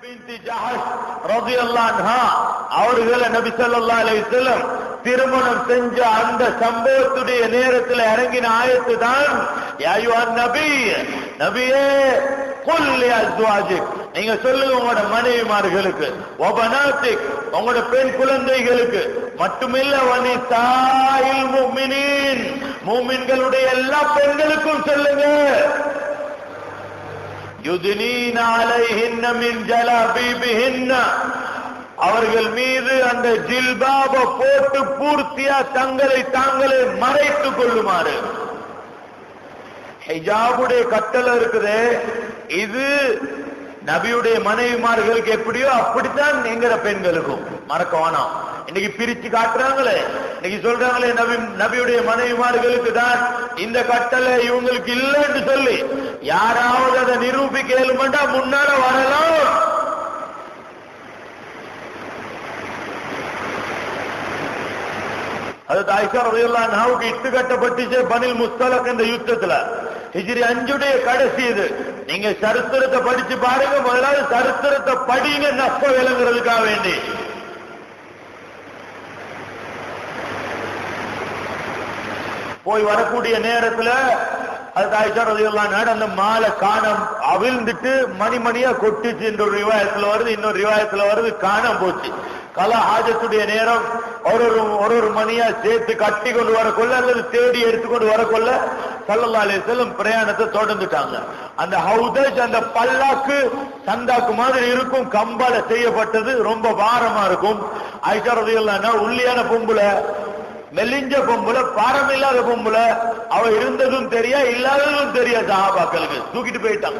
பின்தி ஜஹஷ் ரலியல்லாஹு அன்ஹா அவர்களை நபி ஸல்லல்லாஹு அலைஹி வஸல்லம் திருமணம் செஞ்ச அந்த சம்பவத்துடைய நேரத்தில் இறங்கின ஆயத்து தான் யாயுஹன் நபி நபியே குல் லி அஸ்வாஜிக் நீங்க சொல்லுங்க உங்களோட மனைவிமார்களுக்கு ஒபனாத்திக் உங்களோட பெண் குழந்தைகளுக்கு மட்டுமில்ல வனிதாயில் முஃமினீன் மூமின்களுடைய எல்லா பெண்களுக்கும் சொல்லுங்க யுதினீன அலைஹின்ன மின் ஜலாபீபிஹின்ன அவர்கள் மீது அந்த ஜில்பாப போட்டு பூர்த்தியா தங்களை தாங்களே மறைத்துக் கொள்ளுமாறு ஹிஜாபுடைய கட்டளை இருக்குது இது நபியுடைய மனைவிமார்களுக்கு எப்படியோ அப்படித்தான் எங்கிற பெண்களுக்கும் மறக்க வேணாம் இன்னைக்கு பிரிச்சு காட்டுறாங்களே இன்னைக்கு சொல்றாங்களே நபி நபியுடைய மனைவிமார்களுக்கு தான் இந்த கட்டளை இவங்களுக்கு இல்லைன்னு சொல்லி யாராவது அதை நிரூபிக்க இயலுமெண்டா முன்னால வரலாம் அது ஆயிஷா ரலியல்லாஹு அன்ஹாவுக்கு இட்டு கட்டப்பட்டுச்சு பனில் முஸ்தலக் இந்த யுத்தத்துல ஹிஜ்ரி அஞ்சுடைய கடைசி இது நீங்க சரித்திரத்தை படிச்சு பாருங்க முதலாவது சரித்திரத்தை படிங்க நஷ்ட விளங்குறதுக்காக வேண்டி போய் வரக்கூடிய நேரத்துல அது ஆயிஷா ரலியல்லாஹு அன்ஹா அந்த மாலை காணம் அவிழ்ந்துட்டு மணி மணியா கொட்டுச்சு என்ற ஒரு ரிவாயத்துல வருது இன்னொரு ரிவாயத்துல வருது காணாம போச்சு கலா ஆஜத்துடைய நேரம் ஒரு ஒரு ஒரு ஒரு மணியா சேர்த்து கட்டி கொண்டு வரக்கொள்ள அல்லது தேடி எடுத்துக்கொண்டு வரக்கொள்ள சல்லல்லா அலைஹிஸ்ஸலாம் பிரயாணத்தை தொடர்ந்துட்டாங்க அந்த ஹவுதஜ் அந்த பல்லாக்கு சந்தாக்கு மாதிரி இருக்கும் கம்பால செய்யப்பட்டது ரொம்ப பாரமா இருக்கும் ஆயிஷா ரலியல்லாஹு அன்ஹா உள்ளியான பொம்புல மெல்லிஞ்ச பொம்புல பாரம் இல்லாத பொம்புல அவ இருந்ததும் தெரியா இல்லாததும் தெரியா சஹாபாக்களுக்கு தூக்கிட்டு போயிட்டாங்க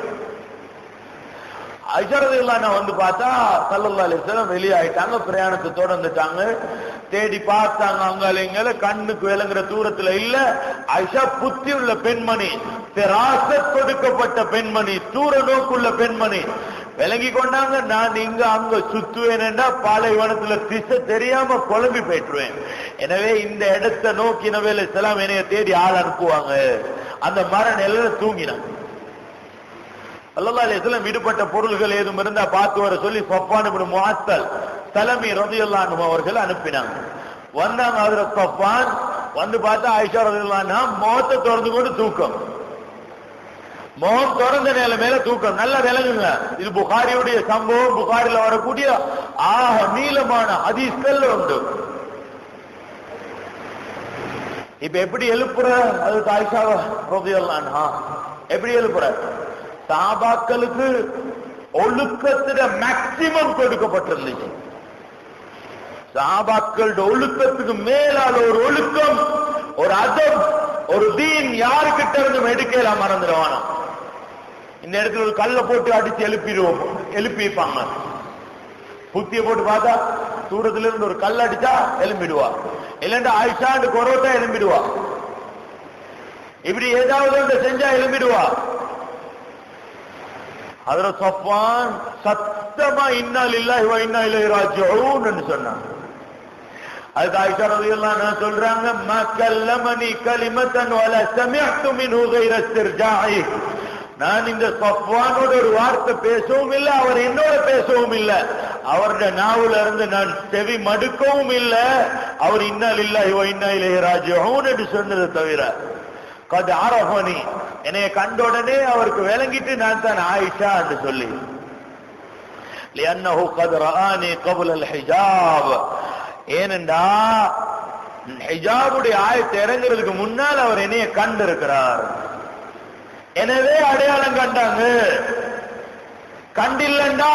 ஐஷரதுல்லா வந்து பார்த்தா சல்லல்லா அலிஸ்லாம் வெளியாயிட்டாங்க பிரயாணத்தை தொடர்ந்துட்டாங்க தேடி பார்த்தாங்க அங்கால கண்ணுக்கு விளங்குற தூரத்துல இல்ல ஐஷா புத்தி உள்ள பெண்மணி ராசத் கொடுக்கப்பட்ட பெண்மணி தூர நோக்குள்ள பெண்மணி விளங்கி கொண்டாங்க நான் இங்க அங்க சுத்துவேன்டா பாலைவனத்துல திசை தெரியாம குழம்பி போயிட்டுருவேன் எனவே இந்த இடத்தை நோக்கி நவேல செலாம் என்னைய தேடி ஆள் அனுப்புவாங்க அந்த மர நிலையில தூங்கினாங்க அல்லா அலிஸ்லாம் விடுபட்ட பொருள்கள் ஏதும் இருந்தா பார்த்து வர சொல்லி சொப்பான் இப்படி முஆத்தல் தலைமை ரதியுல்லான் அவர்கள் அனுப்பினாங்க வந்தாங்க அதுல சொப்பான் வந்து பார்த்தா ஆயிஷா ரதியுல்லான் முகத்தை திறந்து கொண்டு தூக்கம் முகம் திறந்த நிலைமையில தூக்கம் நல்லா விளங்குங்க இது புகாரியுடைய சம்பவம் புகாரில வரக்கூடிய ஆக நீளமான ஹதீஸ்கள் உண்டு இப்ப எப்படி எழுப்புற அது தாய்ஷா ரதியுல்லான் எப்படி எழுப்புற சாபாக்களுக்கு ஒழுக்கத்துல மேக்சிமம் கொடுக்கப்பட்டிருந்துச்சு சாபாக்களோட ஒழுக்கத்துக்கு மேலால ஒரு ஒழுக்கம் ஒரு அதம் ஒரு தீன் யாருக்கிட்ட இருந்து எடுக்கலாம் மறந்துடுவானா இந்த இடத்துல ஒரு கல்லை போட்டு அடிச்சு எழுப்பிடுவோம் எழுப்பிப்பாங்க புத்திய போட்டு பார்த்தா தூரத்துல இருந்து ஒரு கல் அடிச்சா எழும்பிடுவா இல்லைன்னா ஆயிஷாண்டு கொரோட்டா எழும்பிடுவா இப்படி ஏதாவது ஒன்று செஞ்சா எழும்பிடுவா அதுல சொப்பான் சத்தமா இன்னால் இல்ல இவ இன்னா இல்லை ராஜ்யம்னு சொன்னாங்க அதுக்கு ஆயிஷா ரலியல்லாஹு அன்ஹா சொல்றாங்க மா கல்லமனி கலிமத்தன் வல சமிஅத்து மின்ஹு கைர இஸ்திர்ஜாஇ நான் இந்த சஃப்வானோட ஒரு வார்த்தை பேசவும் இல்லை அவர் என்னோட பேசவும் இல்லை அவருடைய நாவுல இருந்து நான் செவி மடுக்கவும் இல்லை அவர் இன்னால் இல்ல இவ இன்னா இல்லை ராஜ்யம் என்று சொன்னதை தவிர கது ஆரஹோனி என்னைய கண்ட உடனே அவருக்கு விளங்கிட்டு நான் தான் ஆயிஷா என்று சொல்லி لأنه قد رآني قبل الحجاب ஏனென்றா ஹிஜாபுடைய ஆயத்தை இறங்குறதுக்கு முன்னால் அவர் என்னைய கண்டிருக்கிறார் எனவே அடையாளம் கண்டாங்க கண்டில்லண்டா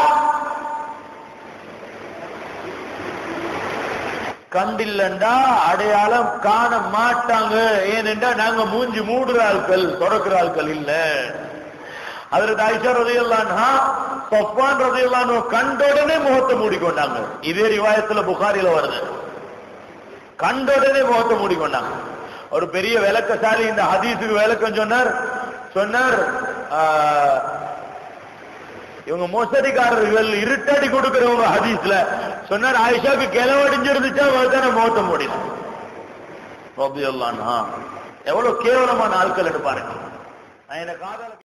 கண்டில்லண்டா அடையாளம் காண மாட்டாங்க ஏனென்றா நாங்க மூஞ்சி மூடுற ஆட்கள் தொடக்கிற ஆட்கள் இல்ல அதற்கு ஐஷா ரதையல்லான்ஹா சொப்பான் ரதையல்லான் கண்டோடனே முகத்தை மூடிக்கொண்டாங்க இதே ரிவாயத்துல புகாரில வருது கண்டோடனே முகத்தை மூடிக்கொண்டாங்க ஒரு பெரிய விளக்கசாலி இந்த ஹதீஸுக்கு விளக்கம் சொன்னார் சொன்னார் ஆஹ், இவங்க மோசடிக்காரர்கள் இருட்டடி கொடுக்கிறவங்க ஹதீஸ்ல சொன்னார் ஆயிஷாக்கு கிளவடிஞ்சிருந்துச்சா தானே முகத்தை மூடினான் ரபியுல்லான்ஹா எவ்வளவு கேவலமான ஆட்கள் பாருங்க நான் என்ன காதல